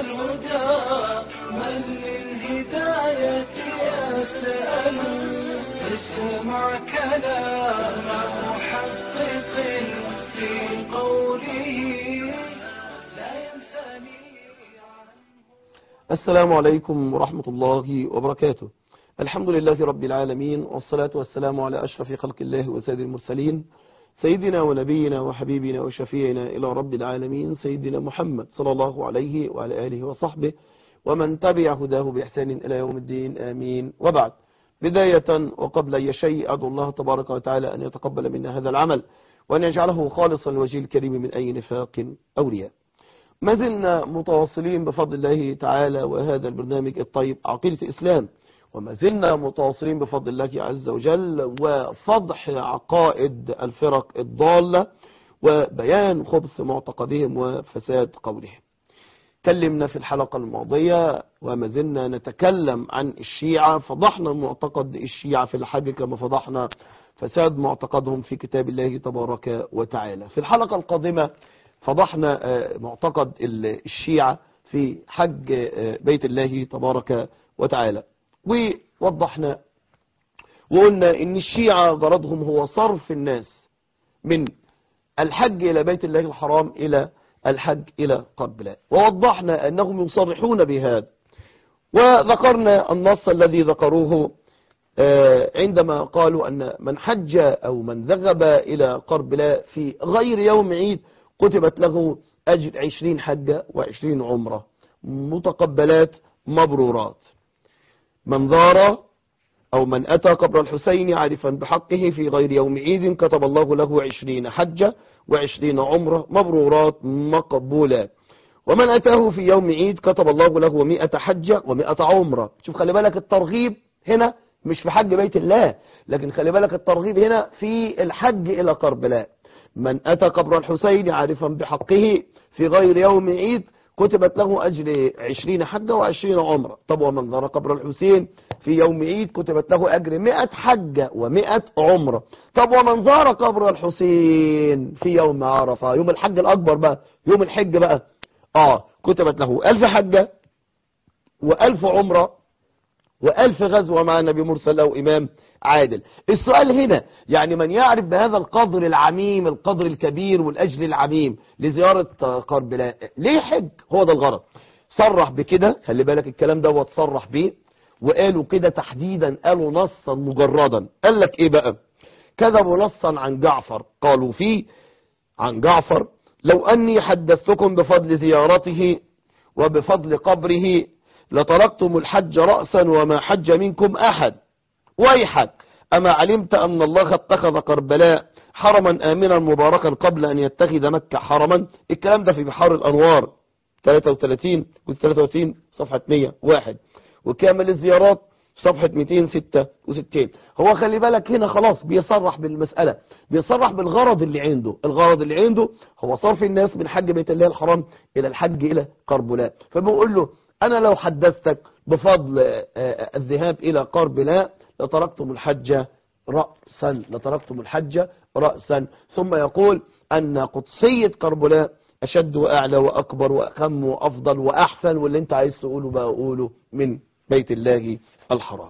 الهدى من للهداية يسأل اسمع كلام محقق في قوله لا ينثني السلام عليكم ورحمة الله وبركاته الحمد لله رب العالمين والصلاة والسلام على أشرف خلق الله وسيد المرسلين سيدنا ونبينا وحبيبنا وشفيعنا إلى رب العالمين سيدنا محمد صلى الله عليه وعلى آله وصحبه ومن تبع هداه بإحسان إلى يوم الدين آمين وبعد بداية وقبل أي شيء أدعو الله تبارك وتعالى أن يتقبل منا هذا العمل وأن يجعله خالصا لوجه الكريم من أي نفاق أو رياء ما زلنا متواصلين بفضل الله تعالى وهذا البرنامج الطيب عقيدة الإسلام وما زلنا متواصلين بفضل الله عز وجل وفضح عقائد الفرق الضالة وبيان خبث معتقدهم وفساد قولهم تكلمنا في الحلقة الماضية وما زلنا نتكلم عن الشيعة فضحنا معتقد الشيعة في الحج كما فضحنا فساد معتقدهم في كتاب الله تبارك وتعالى في الحلقة القادمة فضحنا معتقد الشيعة في حج بيت الله تبارك وتعالى ووضحنا وقلنا ان الشيعة غرضهم هو صرف الناس من الحج الى بيت الله الحرام الى الحج الى قبلة ووضحنا انهم يصرحون بهذا وذكرنا النص الذي ذكروه عندما قالوا أن من حج أو من ذهب إلى قربلاء في غير يوم عيد كتبت له أجر عشرين حجة وعشرين عمرة متقبلات مبرورات من ضار أو من أتى قبر الحسين عارفا بحقه في غير يوم عيد كتب الله له عشرين حجة وعشرين عمرة مبرورات مقبولات ومن أتاه في يوم عيد كتب الله له مئة حجة ومئة عمرة شوف خلي بالك الترغيب هنا مش في حج بيت الله لكن خلي بالك الترغيب هنا في الحج إلى كربلاء من أتى قبر الحسين عارفا بحقه في غير يوم عيد كتبت له أجر عشرين حجة وعشرين عمرة طب ومن زار قبر الحسين في يوم عيد كتبت له أجر مئة حجة ومئة عمرة طب ومن زار قبر الحسين في يوم عرفة يوم الحج الأكبر بقى يوم الحج بقى آه كتبت له ألف حجة وألف عمرة وألف غزوة مع النبي مرسل أو إمام عادل السؤال هنا يعني من يعرف بهذا القدر العميم القدر الكبير والأجر العميم لزيارة قربلاء ليه حج هو ده الغرض صرح بكده خلي بالك الكلام ده وتصرح بيه وقالوا كده تحديدا قالوا نصا مجردا قال لك ايه بقى كذبوا نصا عن جعفر قالوا فيه عن جعفر لو أني حدثتكم بفضل زيارته وبفضل قبره لتركتم الحج رأسا وما حج منكم أحد ويحك أما علمت أن الله اتخذ كربلاء حرما آمنا مباركا قبل أن يتخذ مكة حرما الكلام ده في بحار الأنوار 33 و 33 صفحة 101 وكامل الزيارات صفحة 266 هو خلي بالك هنا خلاص بيصرح بالمسألة بيصرح بالغرض اللي عنده الغرض اللي عنده هو صرف الناس من حج بيت الله الحرام إلى الحج إلى كربلاء فبيقول له أنا لو حدثتك بفضل الذهاب إلى قربلاء لتركتم الحج رأسا لتركتم الحج رأسا ثم يقول أن قدسية كربلاء أشد وأعلى وأكبر وأخم وأفضل وأحسن واللي انت عايز تقوله بقى أقوله من بيت الله الحرام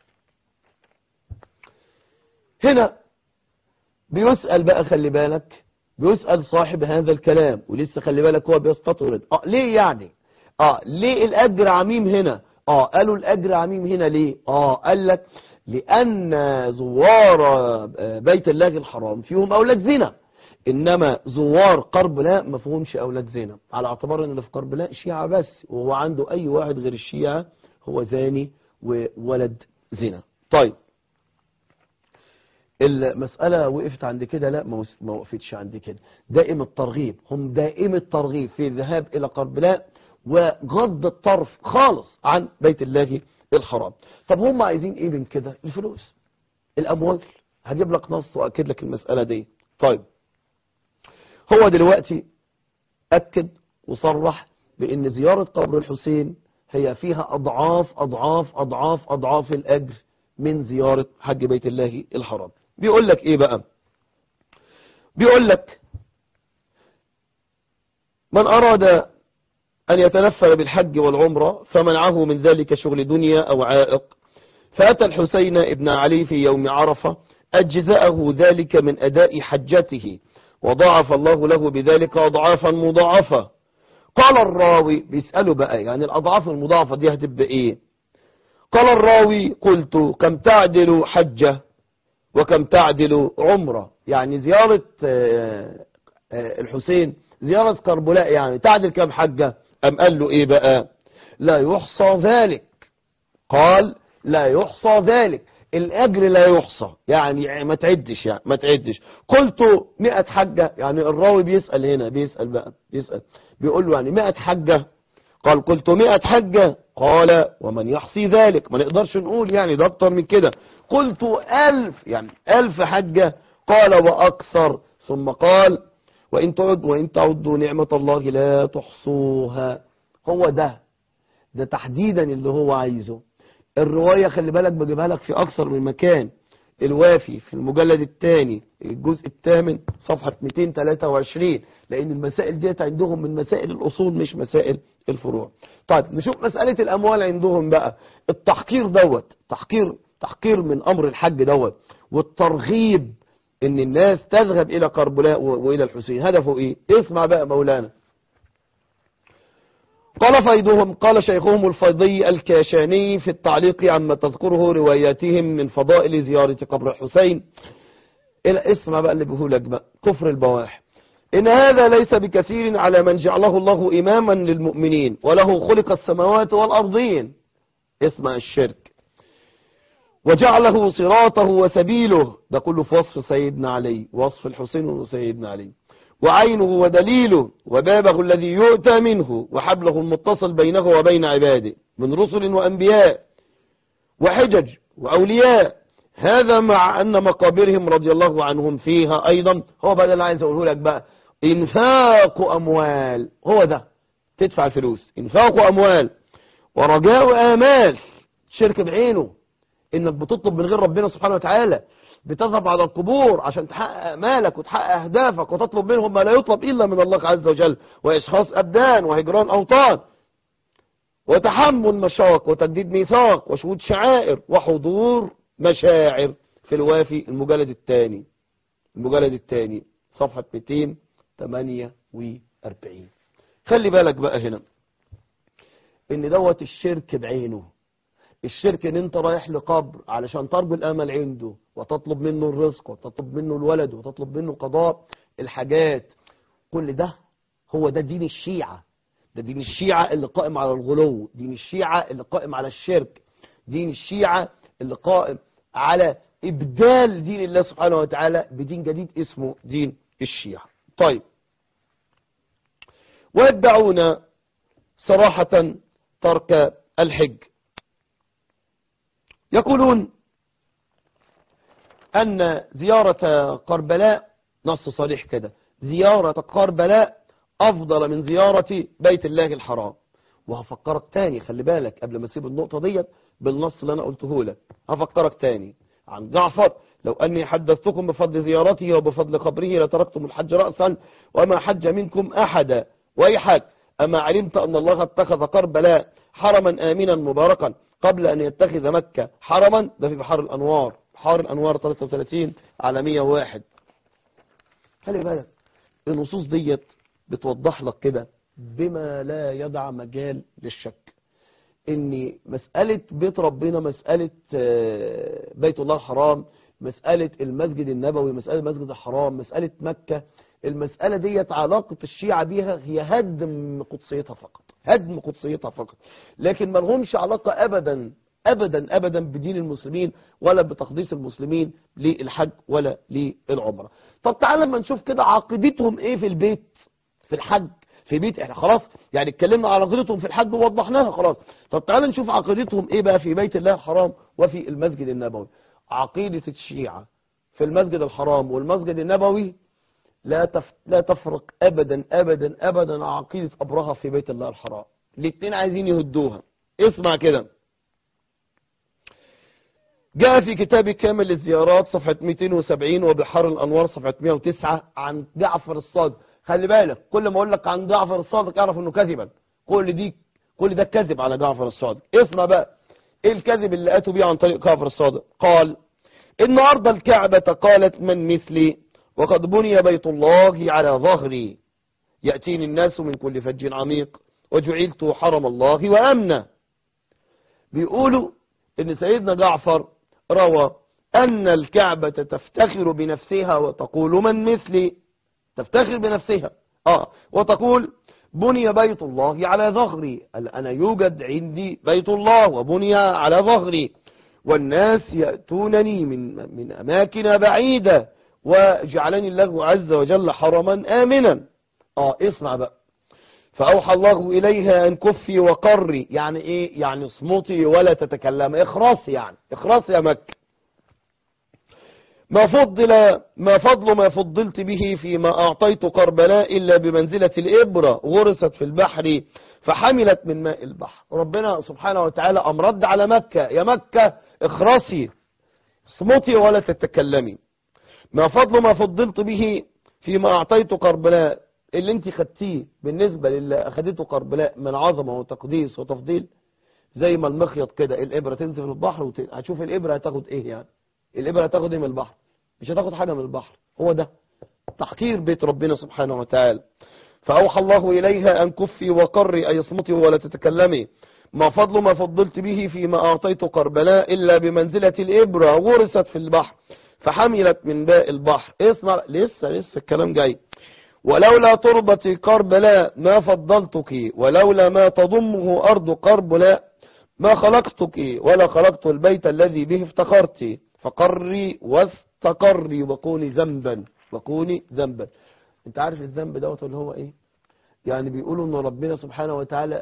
هنا بيسأل بقى خلي بالك بيسأل صاحب هذا الكلام ولسه خلي بالك هو بيستطرد اه ليه يعني اه ليه الأجر عميم هنا اه قالوا الأجر عميم هنا ليه اه قال لك لأن زوار بيت الله الحرام فيهم أولاد زنا إنما زوار قربلاء ما فيهمش أولاد زنا على اعتبار أن اللي في قربلاء شيعة بس وهو عنده أي واحد غير الشيعة هو زاني وولد زنا طيب المسألة وقفت عند كده لا ما وقفتش عند كده دائم الترغيب هم دائم الترغيب في الذهاب إلى قربلاء وغض الطرف خالص عن بيت الله الحرام طب هم عايزين ايه من كده الفلوس الاموال هجيب لك نص واكد لك المسألة دي طيب هو دلوقتي اكد وصرح بان زيارة قبر الحسين هي فيها اضعاف اضعاف اضعاف اضعاف الاجر من زيارة حج بيت الله الحرام بيقول لك ايه بقى بيقول لك من اراد أن يتنفل بالحج والعمرة فمنعه من ذلك شغل دنيا أو عائق فأتى الحسين ابن علي في يوم عرفة أجزأه ذلك من أداء حجته وضاعف الله له بذلك أضعافا مضاعفة قال الراوي بيسأله بقى يعني الأضعاف المضاعفة دي هتبقى إيه قال الراوي قلت كم تعدل حجة وكم تعدل عمرة يعني زيارة الحسين زيارة كربلاء يعني تعدل كم حجة أم قال له إيه بقى لا يحصى ذلك قال لا يحصى ذلك الأجر لا يحصى يعني ما تعدش يعني ما تعدش قلت مئة حجة يعني الراوي بيسأل هنا بيسأل بقى بيسأل بيقول له يعني مئة حجة قال قلت مئة حجة قال ومن يحصي ذلك ما نقدرش نقول يعني ده أكتر من كده قلت ألف يعني ألف حجة قال وأكثر ثم قال وإن تعد وإن تعدوا نعمة الله لا تحصوها هو ده ده تحديدا اللي هو عايزه الرواية خلي بالك بجيبها لك في أكثر من مكان الوافي في المجلد الثاني الجزء الثامن صفحة 223 لأن المسائل ديت عندهم من مسائل الأصول مش مسائل الفروع طيب نشوف مسألة الأموال عندهم بقى التحقير دوت تحقير تحقير من أمر الحج دوت والترغيب ان الناس تذهب الى كربلاء والى الحسين هدفه ايه اسمع بقى مولانا قال فيضهم قال شيخهم الفيضي الكاشاني في التعليق عما تذكره رواياتهم من فضائل زيارة قبر الحسين إلى اسمع بقى اللي بيقولك بقى كفر البواح إن هذا ليس بكثير على من جعله الله إماما للمؤمنين وله خلق السماوات والأرضين اسمع الشرك وجعله صراطه وسبيله ده كله في وصف سيدنا علي وصف الحسين وسيدنا علي وعينه ودليله وبابه الذي يؤتى منه وحبله المتصل بينه وبين عباده من رسل وأنبياء وحجج وأولياء هذا مع أن مقابرهم رضي الله عنهم فيها أيضا هو بقى اللي عايز أقوله لك بقى إنفاق أموال هو ده تدفع فلوس إنفاق أموال ورجاء آمال شرك بعينه إنك بتطلب من غير ربنا سبحانه وتعالى بتذهب على القبور عشان تحقق امالك وتحقق اهدافك وتطلب منهم ما لا يطلب الا من الله عز وجل واشخاص ابدان وهجران اوطان وتحمل مشاق وتجديد ميثاق وشهود شعائر وحضور مشاعر في الوافي المجلد الثاني المجلد الثاني صفحة 248 خلي بالك بقى هنا ان دوت الشرك بعينه الشرك ان انت رايح لقبر علشان ترجو الامل عنده وتطلب منه الرزق وتطلب منه الولد وتطلب منه قضاء الحاجات كل ده هو ده دين الشيعة ده دين الشيعة اللي قائم على الغلو دين الشيعة اللي قائم على الشرك دين الشيعة اللي قائم على إبدال دين الله سبحانه وتعالى بدين جديد اسمه دين الشيعة طيب ويدعون صراحة ترك الحج يقولون أن زيارة قربلاء نص صريح كده زيارة قربلاء أفضل من زيارة بيت الله الحرام وهفكرك تاني خلي بالك قبل ما تسيب النقطة ديت بالنص اللي أنا قلته لك هفكرك تاني عن جعفر لو أني حدثتكم بفضل زيارته وبفضل قبره لتركتم الحج رأسا وما حج منكم أحدا ويحك أما علمت أن الله اتخذ قربلاء حرما آمنا مباركا قبل أن يتخذ مكة حرما ده في بحار الأنوار بحار الأنوار 33 على 101 خلي بالك النصوص ديت بتوضح لك كده بما لا يدع مجال للشك ان مسألة بيت ربنا مسألة بيت الله الحرام مسألة المسجد النبوي مسألة المسجد الحرام مسألة مكة المسألة ديت علاقة الشيعة بيها هي هدم قدسيتها فقط هدم قدسيتها فقط لكن ما لهمش علاقة أبدا أبدا أبدا بدين المسلمين ولا بتقديس المسلمين للحج ولا للعمرة طب تعالى لما نشوف كده عقيدتهم ايه في البيت في الحج في بيت احنا خلاص يعني اتكلمنا على عقيدتهم في الحج ووضحناها خلاص طب تعالى نشوف عقيدتهم ايه بقى في بيت الله الحرام وفي المسجد النبوي عقيدة الشيعة في المسجد الحرام والمسجد النبوي لا تف... لا تفرق ابدا ابدا ابدا عقيدة ابرهة في بيت الله الحرام الاثنين عايزين يهدوها اسمع كده جاء في كتاب كامل للزيارات صفحة 270 وبحار الأنوار صفحة 109 عن جعفر الصادق خلي بالك كل ما أقول لك عن جعفر الصادق اعرف أنه كذبا كل دي كل ده كذب على جعفر الصادق اسمع بقى ايه الكذب اللي اتوا بيه عن طريق جعفر الصادق قال ان ارض الكعبة قالت من مثلي وقد بني بيت الله على ظهري يأتيني الناس من كل فج عميق وجعلت حرم الله وأمنا بيقولوا ان سيدنا جعفر روى أن الكعبة تفتخر بنفسها وتقول من مثلي تفتخر بنفسها آه وتقول بني بيت الله على ظهري أنا يوجد عندي بيت الله وبني على ظهري والناس يأتونني من, من أماكن بعيدة وجعلني الله عز وجل حرما آمنا آه اسمع بقى فأوحى الله إليها أن كفي وقري يعني إيه يعني اصمتي ولا تتكلم اخرصي يعني اخرصي يا مكة ما فضل ما فضل ما فضلت به فيما أعطيت كربلاء إلا بمنزلة الإبرة غرست في البحر فحملت من ماء البحر ربنا سبحانه وتعالى أمرد على مكة يا مكة اخرسي اصمتي ولا تتكلمي ما فضل ما فضلت به فيما أعطيت كربلاء اللي انت خدتيه بالنسبة للي أخدته كربلاء من عظمة وتقديس وتفضيل زي ما المخيط كده الإبرة تنزل في البحر وت... هتشوف الإبرة هتاخد إيه يعني الإبرة هتاخد إيه من البحر مش هتاخد حاجة من البحر هو ده تحقير بيت ربنا سبحانه وتعالى فأوحى الله إليها أن كفي وقري أي اصمتي ولا تتكلمي ما فضل ما فضلت به فيما أعطيت كربلاء إلا بمنزلة الإبرة غرست في البحر فحملت من باء البحر اسمع لسه لسه الكلام جاي ولولا تربة كربلاء ما فضلتك ولولا ما تضمه أرض كربلاء ما خلقتك ولا خلقت البيت الذي به افتخرت فقري واستقري وكوني ذنبا وكوني ذنبا انت عارف الذنب دوت اللي هو ايه يعني بيقولوا ان ربنا سبحانه وتعالى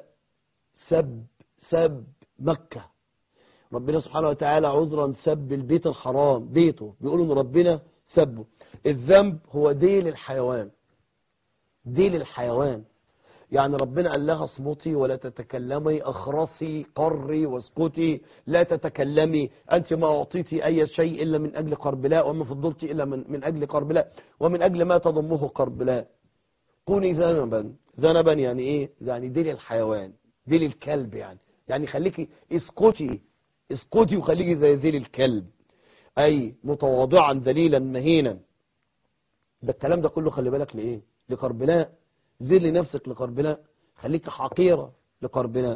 سب سب مكة ربنا سبحانه وتعالى عذرا سب البيت الحرام بيته بيقولوا ان ربنا سبه الذنب هو ديل الحيوان ديل الحيوان يعني ربنا قال لها اصمتي ولا تتكلمي اخرسي قري واسكتي لا تتكلمي انت ما اعطيتي اي شيء الا من اجل قربلاء وما فضلتي الا من, من اجل قربلاء ومن اجل ما تضمه قربلاء كوني ذنبا ذنبا يعني ايه يعني ديل الحيوان ديل الكلب يعني يعني خليكي اسكتي اسكتي وخليكي زي ذيل الكلب اي متواضعا ذليلا مهينا ده الكلام ده كله خلي بالك لايه لقربلاء ذل نفسك لقربلاء خليك حقيرة لقربلاء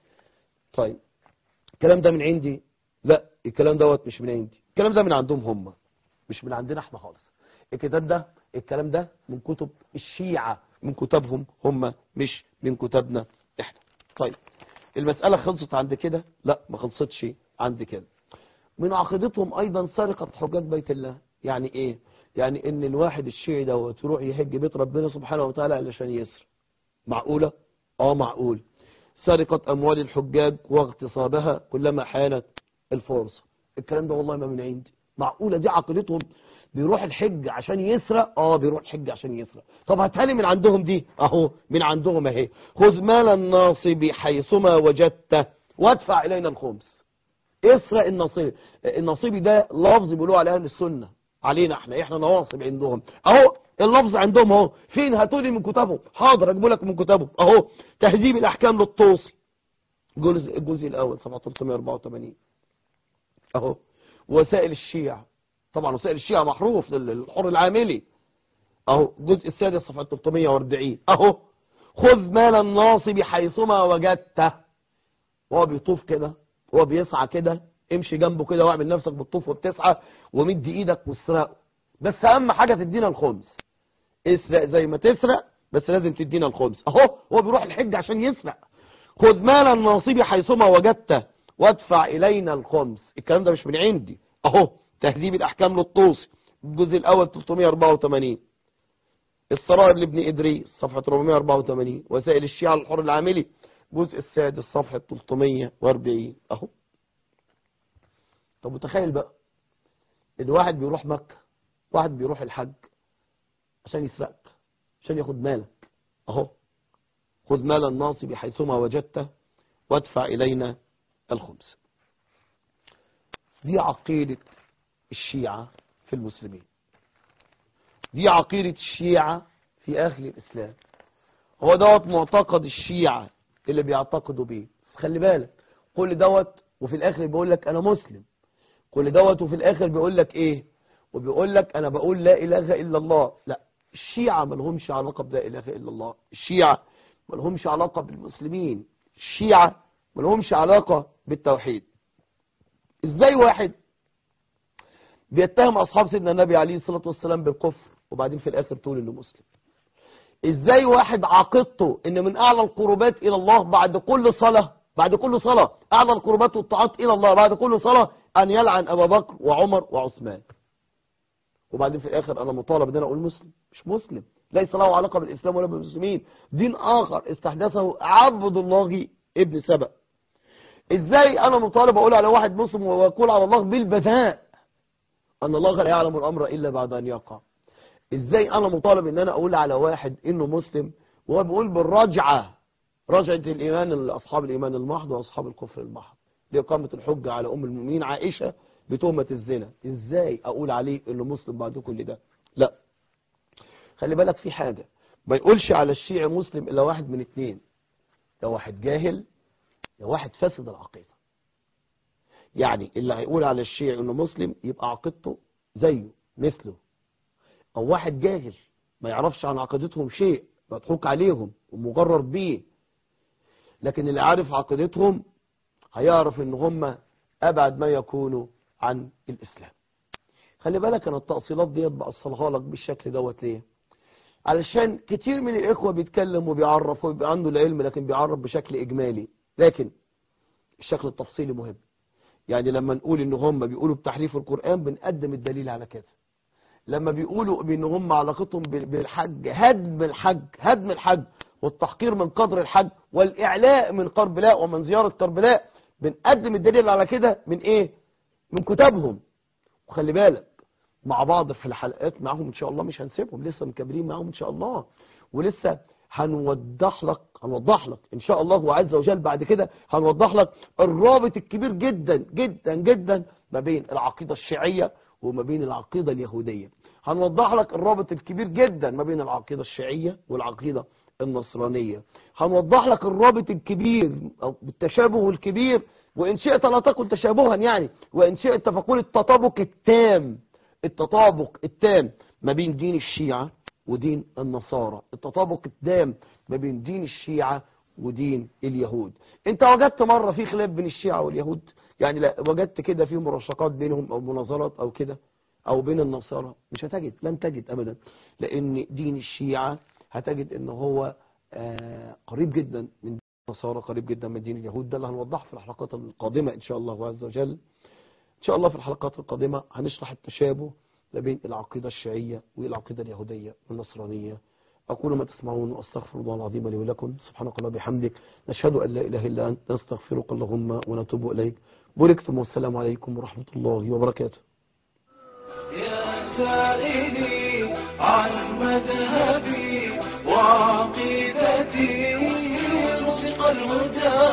طيب الكلام ده من عندي لا الكلام دوت مش من عندي الكلام ده من عندهم هم مش من عندنا احنا خالص الكتاب ده الكلام ده من كتب الشيعة من كتبهم هم مش من كتبنا احنا طيب المسألة خلصت عند كده لا ما خلصتش عند كده من عقيدتهم ايضا سرقة حجاج بيت الله يعني ايه يعني ان الواحد الشيعي دوت يروح يهج بيت ربنا سبحانه وتعالى علشان يسر معقولة اه معقول سرقة اموال الحجاج واغتصابها كلما حانت الفرصة الكلام ده والله ما من عندي معقولة دي عقيدتهم بيروح الحج عشان يسرق اه بيروح الحج عشان يسرق طب هتهالي من عندهم دي اهو من عندهم اهي خذ مال الناصب حيثما وجدته وادفع الينا الخمس اسرق النصيب النصيبي ده لفظ بيقولوه على اهل السنه علينا احنا احنا نواصب عندهم اهو اللفظ عندهم اهو فين هاتولي من كتبهم حاضر اجيب لك من كتبهم اهو تهذيب الاحكام للطوسي الجزء الجزء الاول صفحه 384 اهو وسائل الشيعة طبعا وسائل الشيعة محروف للحر العاملي اهو الجزء السادس صفحه 340 اهو خذ مال الناصب حيثما وجدته وهو بيطوف كده وهو بيسعى كده امشي جنبه كده واعمل نفسك بتطوف وبتسعى ومد ايدك واسرقه بس اهم حاجة تدينا الخمس اسرق زي ما تسرق بس لازم تدينا الخمس اهو هو بيروح الحج عشان يسرق خذ مال الناصب حيثما وجدته وادفع الينا الخمس الكلام ده مش من عندي اهو تهذيب الاحكام للطوسي الجزء الاول 384 السرائر لابن ادريس صفحة 484 وسائل الشيعة الحر العاملي الجزء السادس صفحة 340 اهو طب متخيل بقى ان واحد بيروح مكة واحد بيروح الحج عشان يسرقك عشان ياخد مالك اهو خذ مال الناصب حيثما وجدته وادفع الينا الخمس دي عقيدة الشيعة في المسلمين دي عقيدة الشيعة في اهل الاسلام هو دوت معتقد الشيعة اللي بيعتقدوا بيه خلي بالك كل دوت وفي الاخر بيقول لك انا مسلم كل دوت وفي الاخر بيقول لك ايه وبيقول لك انا بقول لا اله الا الله لا الشيعة ما لهمش علاقة بلا اله الا الله الشيعة ما لهمش علاقة بالمسلمين الشيعة ما لهمش علاقة بالتوحيد ازاي واحد بيتهم اصحاب سيدنا النبي عليه الصلاة والسلام بالكفر وبعدين في الاخر تقول انه مسلم ازاي واحد عقيدته ان من اعلى القربات الى الله بعد كل صلاة بعد كل صلاة اعلى القربات والطاعات الى الله بعد كل صلاة ان يلعن ابا بكر وعمر وعثمان وبعدين في الاخر انا مطالب ان انا اقول مسلم مش مسلم ليس له علاقة بالاسلام ولا بالمسلمين دين اخر استحدثه عبد الله ابن سبأ ازاي انا مطالب اقول على واحد مسلم واقول على الله بالبذاء ان الله لا يعلم الامر الا بعد ان يقع ازاي انا مطالب ان انا اقول على واحد انه مسلم وهو بيقول بالرجعة رجعة الايمان لاصحاب الايمان المحض واصحاب الكفر المحض لإقامة الحجة على ام المؤمنين عائشة بتهمة الزنا ازاي اقول عليه انه مسلم بعد كل ده لا خلي بالك في حاجة ما يقولش على الشيعي مسلم الا واحد من اتنين يا واحد جاهل يا واحد فاسد العقيدة يعني اللي هيقول على الشيعي انه مسلم يبقى عقيدته زيه مثله او واحد جاهل ما يعرفش عن عقيدتهم شيء مضحوك عليهم ومجرر بيه لكن اللي عارف عقيدتهم هيعرف ان هم ابعد ما يكونوا عن الاسلام خلي بالك انا التأصيلات ديت بأصلها لك بالشكل دوت ليه علشان كتير من الاخوة بيتكلم وبيعرف ويبقى عنده العلم لكن بيعرف بشكل اجمالي لكن الشكل التفصيلي مهم يعني لما نقول ان هم بيقولوا بتحريف القرآن بنقدم الدليل على كده لما بيقولوا بان هم علاقتهم بالحج هدم الحج هدم الحج والتحقير من قدر الحج والاعلاء من كربلاء ومن زيارة كربلاء بنقدم الدليل على كده من ايه من كتابهم وخلي بالك مع بعض في الحلقات معاهم ان شاء الله مش هنسيبهم لسه مكملين معاهم ان شاء الله ولسه هنوضح لك هنوضح لك ان شاء الله عز وجل بعد كده هنوضح لك الرابط الكبير جدا جدا جدا ما بين العقيدة الشيعية وما بين العقيدة اليهودية هنوضح لك الرابط الكبير جدا ما بين العقيدة الشيعية والعقيدة النصرانية هنوضح لك الرابط الكبير او التشابه الكبير وان شئت لا تقل تشابها يعني وان شئت فقول التطابق التام التطابق التام ما بين دين الشيعة ودين النصارى التطابق التام ما بين دين الشيعة ودين اليهود انت وجدت مرة في خلاف بين الشيعة واليهود يعني لا وجدت كده في مرشقات بينهم او مناظرات او كده او بين النصارى مش هتجد لن تجد ابدا لان دين الشيعة هتجد ان هو آه قريب جدا من دين النصارى قريب جدا من دين اليهود ده اللي هنوضحه في الحلقات القادمة ان شاء الله عز وجل ان شاء الله في الحلقات القادمة هنشرح التشابه ما بين العقيدة الشيعية والعقيدة اليهودية والنصرانية أقول ما تسمعون وأستغفر الله العظيم لي ولكم سبحانك الله بحمدك نشهد أن لا إله إلا أنت نستغفرك اللهم ونتوب إليك باركتم والسلام عليكم ورحمة الله وبركاته يا سائلي عن مذهبي وعقيدتي رزق الهدى